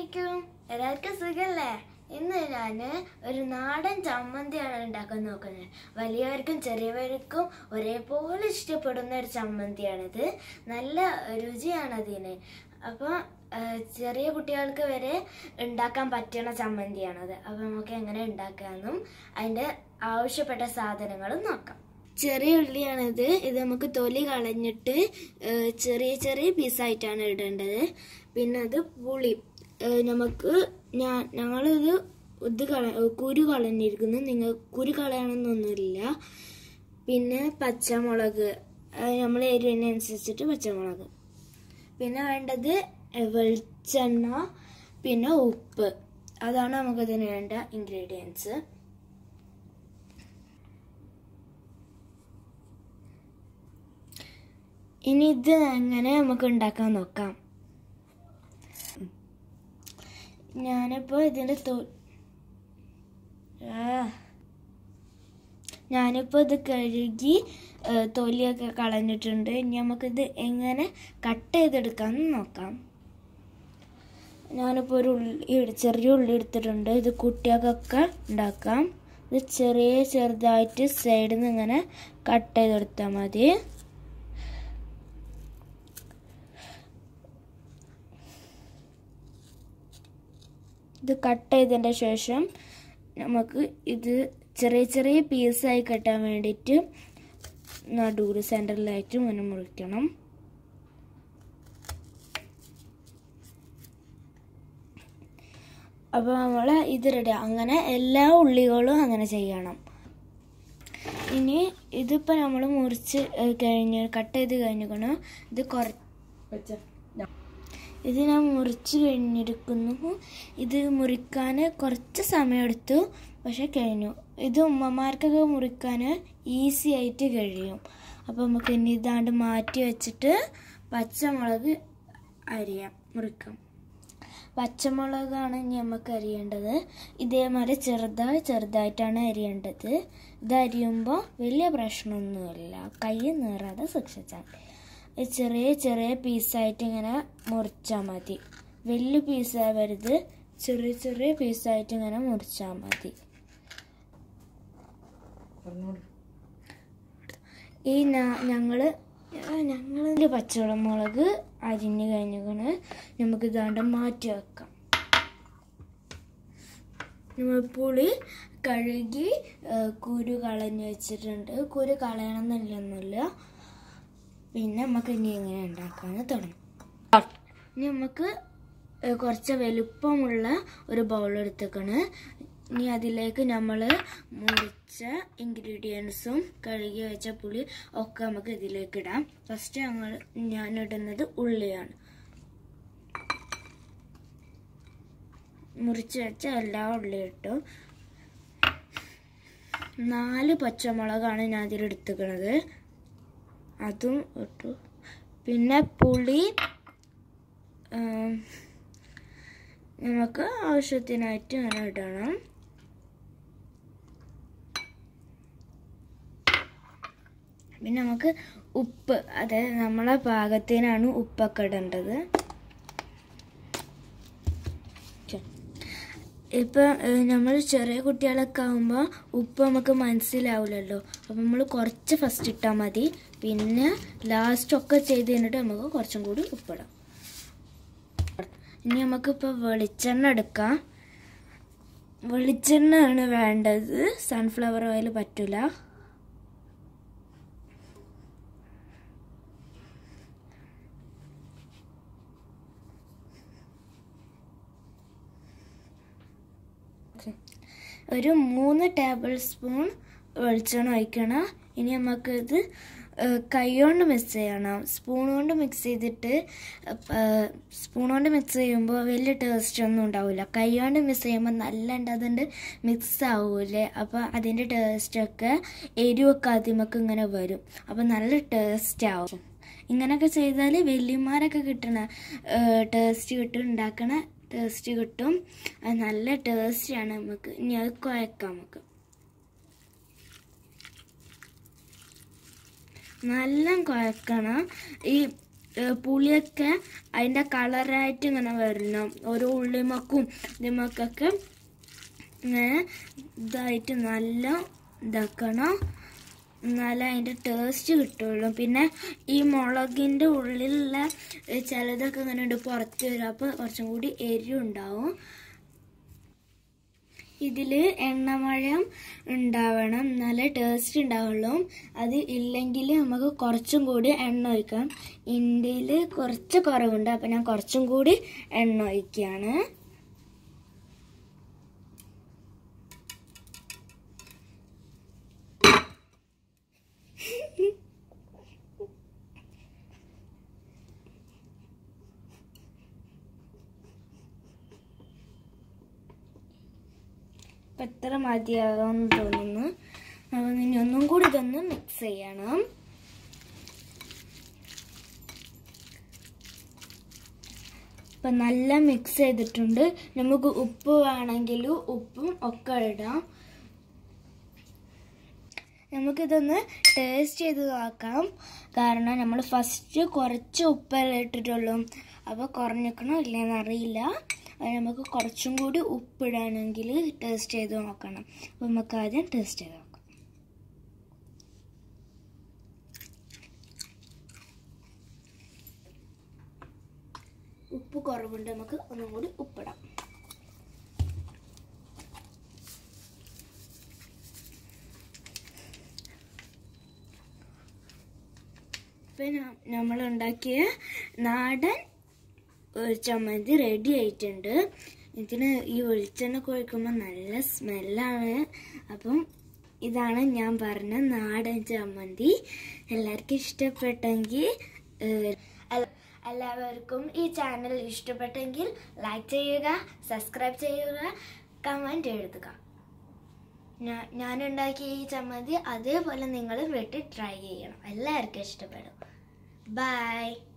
അസ്സലാമലൈക്കും എല്ലാവർക്കും സുഖല്ലേ ഇന്ന് ഞാൻ ഒരു നാടൻ ചമ്മന്തിയാണ് ഉണ്ടാക്കാൻ നോക്കുന്നത് വലിയവർക്കും ചെറിയവർക്കും ഒരേപോലെ ഇഷ്ടപ്പെടുന്ന ഒരു ചമ്മന്തിയാണിത് നല്ല രുചിയാണ് അതിന് അപ്പോൾ ചെറിയ കുട്ടികൾക്ക് വരെ ഉണ്ടാക്കാൻ പറ്റുന്ന ചമ്മന്തിയാണത് അപ്പോൾ നമുക്ക് എങ്ങനെ ഉണ്ടാക്കാമെന്നും അതിൻ്റെ ആവശ്യപ്പെട്ട സാധനങ്ങളും നോക്കാം ചെറിയ ഉള്ളിയാണിത് ഇത് നമുക്ക് തൊലി കളഞ്ഞിട്ട് ഏഹ്, ചെറിയ ചെറിയ പീസായിട്ടാണ് ഇടേണ്ടത് പിന്നെ അത് പുളി ഏഹ്, നമുക്ക് ഞാൻ ഞങ്ങളിത് ഇത് കള കുരു കളഞ്ഞിരിക്കുന്നു നിങ്ങൾ കുരു കളയണമെന്നൊന്നുമില്ല പിന്നെ പച്ചമുളക് നമ്മൾ എരിവിനനുസരിച്ചിട്ട് പച്ചമുളക് പിന്നെ വേണ്ടത് വെളിച്ചെണ്ണ പിന്നെ ഉപ്പ് അതാണ് നമുക്കതിന് വേണ്ട ഇൻഗ്രീഡിയൻസ് ഇനി ഇത് എങ്ങനെ നമുക്ക് ഉണ്ടാക്കാൻ നോക്കാം ഞാനിപ്പോൾ ഇതിൻ്റെ തൊ ആ. ഞാനിപ്പോൾ ഇത് കഴുകി ഏ, തൊലിയൊക്കെ കളഞ്ഞിട്ടുണ്ട് ഇനി നമുക്കിത് എങ്ങനെ കട്ട് ചെയ്തെടുക്കാമെന്ന് നോക്കാം ഞാനിപ്പോൾ ഒരു ഉള്ളി എടു- ചെറിയ ഉള്ളി എടുത്തിട്ടുണ്ട് ഇത് കുട്ടികൾക്കൊക്കെ ഉണ്ടാക്കാം ഇത് ചെറിയ ചെറുതായിട്ട് സൈഡിൽ നിന്ന് ഇങ്ങനെ കട്ട് ചെയ്തെടുത്താൽ മതി ഇത് കട്ട് ചെയ്തതിൻ്റെ ശേഷം നമുക്ക് ഇത് ചെറിയ ചെറിയ പീസായി കെട്ടാൻ വേണ്ടിയിട്ട് നടുവിൽ സെൻറ്ററിലായിട്ട് മുന്നെ മുറിക്കണം അപ്പോൾ നമ്മൾ ഇത് റെഡി അങ്ങനെ എല്ലാ ഉള്ളികളും അങ്ങനെ ചെയ്യണം ഇനി ഇതിപ്പോൾ നമ്മൾ മുറിച്ച് ഏഹ്, കഴിഞ്ഞ് കട്ട് ചെയ്ത് കഴിഞ്ഞിരിക്കണം ഇത് കുറ ഇത് ഞാൻ മുറിച്ച് കഴിഞ്ഞിരിക്കുന്നു ഇത് മുറിക്കാൻ കുറച്ച് സമയമെടുത്തു പക്ഷെ കഴിഞ്ഞു ഇത് ഉമ്മമാർക്കൊക്കെ മുറിക്കാൻ ഈസി ആയിട്ട് കഴിയും അപ്പോൾ നമുക്ക് ഇനി ഇതാണ്ട് മാറ്റി വെച്ചിട്ട് പച്ചമുളക് അരിയാം മുറിക്കാം പച്ചമുളകാണ് ഇനി നമുക്ക് അരിയേണ്ടത് ഇതേമാതിരി ചെറുതായി ചെറുതായിട്ടാണ് അരിയേണ്ടത് ഇത് അരിയുമ്പോൾ വലിയ പ്രശ്നമൊന്നുമില്ല കൈ നീറാതെ സൂക്ഷിച്ചാൽ മതി ഇത് ചെറിയ ചെറിയ പീസായിട്ട് ഇങ്ങനെ മുറിച്ചാൽ മതി വലിയ പീസാവരുത് ചെറിയ ചെറിയ പീസായിട്ട് ഇങ്ങനെ മുറിച്ചാൽ മതി ഈ ഞങ്ങൾ ഞങ്ങൾ പച്ചമുളക് അരിഞ്ഞ് കഴിഞ്ഞാണ് നമുക്ക് ഇതാണ്ട് മാറ്റി വെക്കാം നമ്മൾ പുളി കഴുകി ഏ, കുരു കളഞ്ഞ് വെച്ചിട്ടുണ്ട് കുരു കളയണമെന്നില്ലൊന്നുമില്ല പിന്നെ നമുക്ക് ഇനി എങ്ങനെ ഉണ്ടാക്കാന്ന് തുടങ്ങാം ഇനി നമുക്ക് ഏ, കുറച്ച് വലുപ്പമുള്ള ഒരു ബൗൾ എടുത്തേക്കാണ് ഇനി അതിലേക്ക് നമ്മൾ മുറിച്ച ഇൻഗ്രീഡിയൻസും കഴുകി വെച്ച പുളി ഒക്കെ നമുക്ക് ഇതിലേക്ക് ഇടാം ഫസ്റ്റ് ഞങ്ങൾ ഞാൻ ഇടുന്നത് ഉള്ളിയാണ് മുറിച്ച് വെച്ച എല്ലാ ഉള്ളി ഇട്ടു നാല് പച്ചമുളകാണ് ഞാൻ ഇതിൽ എടുത്തുക്കണത് അതും ഇട്ടു പിന്നെ പുളി ആം, നമുക്ക് ആവശ്യത്തിനായിട്ട് അങ്ങനെ ഇടണം പിന്നെ നമുക്ക് ഉപ്പ് അതായത് നമ്മളെ പാകത്തിനാണ് ഉപ്പൊക്കെ ഇടേണ്ടത് ഇപ്പം നമ്മൾ ചെറിയ കുട്ടികളൊക്കെ ആകുമ്പോൾ ഉപ്പ് നമുക്ക് മനസ്സിലാവില്ലല്ലോ അപ്പം നമ്മൾ കുറച്ച് ഫസ്റ്റ് ഇട്ടാൽ മതി പിന്നെ ലാസ്റ്റ് ഒക്കെ ചെയ്ത് കഴിഞ്ഞിട്ട് നമുക്ക് കുറച്ചും കൂടി ഉപ്പിടാം ഇനി നമുക്കിപ്പോൾ വെളിച്ചെണ്ണ എടുക്കാം വെളിച്ചെണ്ണ ആണ് വേണ്ടത് സൺഫ്ലവർ ഓയിൽ പറ്റില്ല ഒരു മൂന്ന് ടേബിൾ സ്പൂൺ വെളിച്ചെണ്ണ ഒഴിക്കണം ഇനി നമുക്കിത് കൈകൊണ്ട് മിക്സ് ചെയ്യണം സ്പൂൺ കൊണ്ട് മിക്സ് ചെയ്തിട്ട് സ്പൂൺ കൊണ്ട് മിക്സ് ചെയ്യുമ്പോൾ വലിയ ടേസ്റ്റ് ഒന്നും ഉണ്ടാവില്ല കൈ കൊണ്ട് മിക്സ് ചെയ്യുമ്പോൾ നല്ല ഉണ്ട് അതുകൊണ്ട് മിക്സ് ആവൂലേ അപ്പോൾ അതിൻ്റെ ടേസ്റ്റൊക്കെ എരിവൊക്കെ ആദ്യമൊക്കെ ഇങ്ങനെ വരും അപ്പോൾ നല്ല ടേസ്റ്റ് ആവും ഇങ്ങനെയൊക്കെ ചെയ്താൽ വലിയമാരൊക്കെ കിട്ടണ ടേസ്റ്റ് കിട്ടും ഉണ്ടാക്കണ ടേസ്റ്റ് കിട്ടും അത് നല്ല ടേസ്റ്റിയാണ് നമുക്ക് ഇനി അത് കുഴക്കാം നമുക്ക് നല്ല കുഴക്കണം ഈ ഏഹ് പുളിയൊക്കെ അതിൻ്റെ കളറായിട്ട് ഇങ്ങനെ വരണം ഓരോ ഉള്ളിമക്കും ഇതിമക്കൊക്കെ ഇങ്ങനെ ഇതായിട്ട് നല്ല ഇതാക്കണം എന്നാലേ അതിൻ്റെ ടേസ്റ്റ് കിട്ടുള്ളൂ പിന്നെ ഈ മുളകിൻ്റെ ഉള്ളിലുള്ള ഏ, ചിലതൊക്കെ ഇങ്ങനെ ഉണ്ട് പുറത്ത് വരും അപ്പോൾ കുറച്ചും കൂടി എരിവുണ്ടാവും ഇതിൽ എണ്ണമഴം ഉണ്ടാവണം എന്നാലേ ടേസ്റ്റ് ഉണ്ടാവുള്ളൂ അത് ഇല്ലെങ്കിൽ നമുക്ക് കുറച്ചും കൂടി എണ്ണ ഒഴിക്കാം ഇന്ത്യയിൽ കുറച്ച് കുറവുണ്ട് അപ്പം ഞാൻ കുറച്ചും കൂടി എണ്ണ ഒഴിക്കുകയാണ് ഇപ്പം എത്ര മതിയാകുമെന്ന് തോന്നുന്നു അപ്പം ഇനി ഒന്നും കൂടി ഇതൊന്ന് മിക്സ് ചെയ്യണം ഇപ്പം നല്ല മിക്സ് ചെയ്തിട്ടുണ്ട് നമുക്ക് ഉപ്പ് വേണമെങ്കിൽ ഉപ്പും ഒക്കെ ഇടാം നമുക്കിതൊന്ന് ടേസ്റ്റ് ചെയ്ത് നോക്കാം കാരണം നമ്മൾ ഫസ്റ്റ് കുറച്ച് ഉപ്പല്ലേ ഇട്ടിട്ടുള്ളൂ അപ്പോൾ കുറഞ്ഞിക്കണോ ഇല്ലയെന്ന് അറിയില്ല അത് നമുക്ക് കുറച്ചും കൂടി ഉപ്പിടാണെങ്കിൽ ടേസ്റ്റ് ചെയ്ത് നോക്കണം അപ്പോൾ നമുക്ക് ആദ്യം ടേസ്റ്റ് ചെയ്ത് നോക്കാം ഉപ്പ് കുറവുണ്ട് നമുക്ക് ഒന്നും കൂടി ഉപ്പിടാം ഇപ്പം നമ്മൾ ഉണ്ടാക്കിയ നാടൻ ഒരു ചമ്മന്തി റെഡി ആയിട്ടുണ്ട് ഇതിന് ഈ വെളിച്ചെണ്ണ കൊഴിക്കുമ്പോൾ നല്ല സ്മെല്ലാണ് അപ്പം ഇതാണ് ഞാൻ പറഞ്ഞ നാടൻ ചമ്മന്തി എല്ലാവർക്കും ഇഷ്ടപ്പെട്ടെങ്കിൽ ഏഹ്, എല്ല- എല്ലാവർക്കും ഈ ചാനൽ ഇഷ്ടപ്പെട്ടെങ്കിൽ ലൈക്ക് ചെയ്യുക സബ്സ്ക്രൈബ് ചെയ്യുക കമൻറ്റ് എഴുതുക ഞാ- ഞാനുണ്ടാക്കിയ ഈ ചമ്മന്തി അതേപോലെ നിങ്ങൾ വീട്ടിൽ ട്രൈ ചെയ്യണം എല്ലാവർക്കും ഇഷ്ടപ്പെടും ബൈ